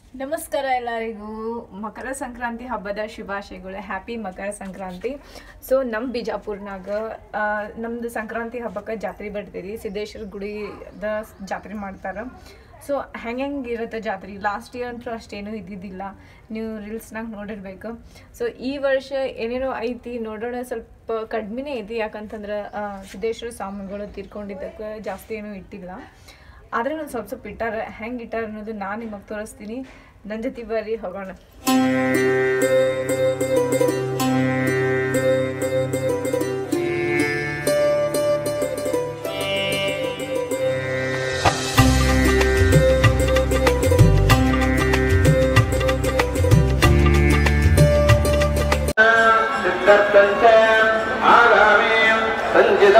ನಮಸ್ಕಾರ ಎಲ್ಲರಿಗೂ ಮಕರ ಸಂಕ್ರಾಂತಿ ಹಬ್ಬದ ಶುಭಾಶಯಗಳು ಹ್ಯಾಪಿ ಮಕರ ಸಂಕ್ರಾಂತಿ ಸೊ ನಮ್ಮ ಬಿಜಾಪುರ್ನಾಗ ಆ, ನಮ್ದು ಸಂಕ್ರಾಂತಿ ಹಬ್ಬಕ್ಕೆ ಜಾತ್ರೆ ಬರ್ತೈತಿ ಸಿದ್ದೇಶ್ವರ ಗುಡಿದ ಜಾತ್ರೆ ಮಾಡ್ತಾರೆ ಸೊ ಹೆಂಗೆ ಹೆಂಗೆ ಇರುತ್ತೆ ಜಾತ್ರೆ ಲಾಸ್ಟ್ ಇಯರ್ ಅಂತೂ ಅಷ್ಟೇನೂ ಇದ್ದಿದ್ದಿಲ್ಲ ನೀವು ರೀಲ್ಸ್ನಾಗ ನೋಡಿರ್ಬೇಕು ಸೊ ಈ ವರ್ಷ ಏನೇನೋ ಐತಿ ನೋಡೋಣ ಸ್ವಲ್ಪ ಕಡಿಮೆನೇ ಐತಿ ಯಾಕಂತಂದ್ರೆ ಆ, ಸಿದ್ದೇಶ್ವರ ಸ್ವಾಮಿಗಳು ತೀರ್ಕೊಂಡಿದ್ದಕ್ಕೆ ಜಾಸ್ತಿ ಏನೂ ಇಟ್ಟಿಲ್ಲ ಆದ್ರೆ ಒಂದು ಸ್ವಲ್ಪ ಸ್ವಲ್ಪ ಇಟ್ಟಾರ ಹೆಂಗೆ ಇಟ್ಟಾರ ಅನ್ನೋದು ನಾನು ನಿಮಗೆ ತೋರಿಸ್ತೀನಿ ನನ್ನ ಜೊತೆ ಬರ್ರಿ ಹೋಗೋಣ सिद्धर्थञ्च आगामी सञ्चित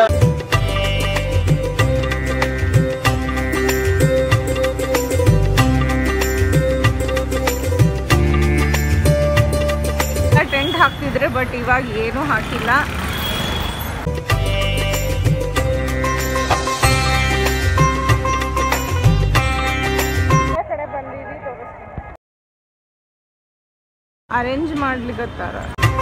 ಟೆಂಟ್ ಹಾಕ್ತಿದ್ರೆ ಬಟ್ ಇವಾಗ ಏನೂ ಹಾಕಿಲ್ಲ ಕಡೆ ಬಂದೀವಿ ಅರೇಂಜ್ ಮಾಡ್ಲಿಕ್ಕತ್ತಾರ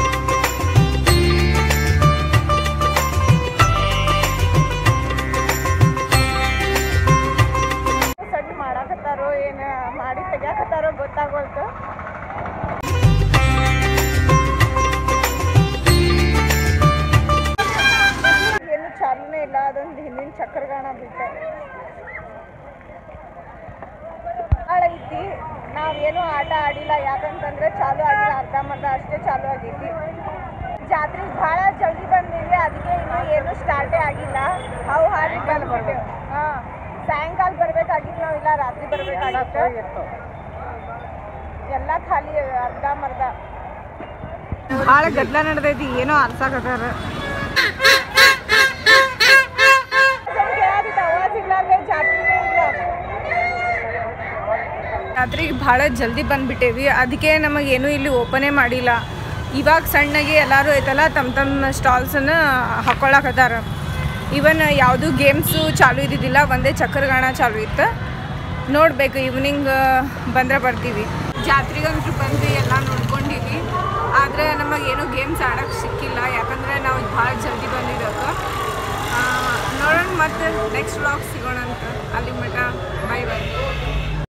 ಸಣ್ಣ ಮಾಡಾಕತ್ತಾರೋ ಏನ ಮಾಡಿ ತೆಗ್ಯಾಕತ್ತಾರೋ ಗೊತ್ತಾಗೋಲ್ತು ಏನು ಚಾಲನೆ ಇಲ್ಲ ಅದೊಂದು ಹಿಂದಿನ ಚಕ್ರಗಾಣ ಬಿಟ್ಟೆ ಭಾಳ ಐತಿ ನಾವೇನು ಆಟ ಆಡಿಲ್ಲ ಯಾಕಂತಂದ್ರೆ ಚಾಲು ಆಗಿಲ್ಲ ಅರ್ಧಂಬರ್ಧ ಅಷ್ಟೇ ಚಾಲು ಆಗೈತಿ ಜಾತ್ರೆಗೆ ಭಾಳ ಜಲ್ದಿ ಬಂದಿವಿ ಅದಕ್ಕೆ ಇನ್ನೂ ಏನು ಸ್ಟಾರ್ಟೇ ಆಗಿಲ್ಲ ಅವು ಹಾರಿ ಬಂದ್ಬಿಟ್ಟೆವು ಹಾಂ ಸಾಯಂಕಾಲ ಬರ್ಬೇಕಾಗಿತ್ತು ನಾವಿಲ್ಲ ರಾತ್ರಿ ಬರ್ಬೇಕಾಗಿತ್ತು ಎಲ್ಲ ಖಾಲಿ ಅರ್ಧಂಬರ್ಧ ಭಾಳ ಗದ್ದಲ ನಡೆದೈತಿ ಏನೋ ಅರ್ಸಾಕತ್ತಾರ ಜಾತ್ರೆಗೆ ಭಾಳ ಜಲ್ದಿ ಬಂದ್ಬಿಟ್ಟೇವಿ ಅದಕ್ಕೆ ನಮಗೇನು ಇಲ್ಲಿ ಓಪನೇ ಮಾಡಿಲ್ಲ ಇವಾಗ ಸಣ್ಣಗೆ ಎಲ್ಲರೂ ಐತಲ್ಲ ತಮ್ಮ ತಮ್ಮ ಸ್ಟಾಲ್ಸನ್ನು ಹಾಕ್ಕೊಳಕತ್ತಾರ ಇವನ್ ಯಾವುದು ಗೇಮ್ಸು ಚಾಲು ಇದ್ದಿದ್ದಿಲ್ಲ ಒಂದೇ ಚಕ್ರಗಾಣ ಚಾಲು ಇತ್ತು ನೋಡ್ಬೇಕು ಈವ್ನಿಂಗ್ ಬಂದ್ರೆ ಬರ್ತೀವಿ ಜಾತ್ರೆಗಂತೂ ಬಂದು ಎಲ್ಲ ನೋಡ್ಕೊಂಡಿವಿ ಆದರೆ ನಮಗೇನು ಗೇಮ್ಸ್ ಆಡೋಕ್ಕೆ ಸಿಕ್ಕಿಲ್ಲ ಯಾಕಂದರೆ ನಾವು ಭಾಳ ಜಲ್ದಿ ಬಂದಿದ್ದಕ್ಕೆ ನೋಡೋಣ ಮತ್ತೆ ನೆಕ್ಸ್ಟ್ ವ್ಲಾಗ್ ಸಿಗೋಣ ಅಂತ ಅಲ್ಲಿ ಮಟ್ಟ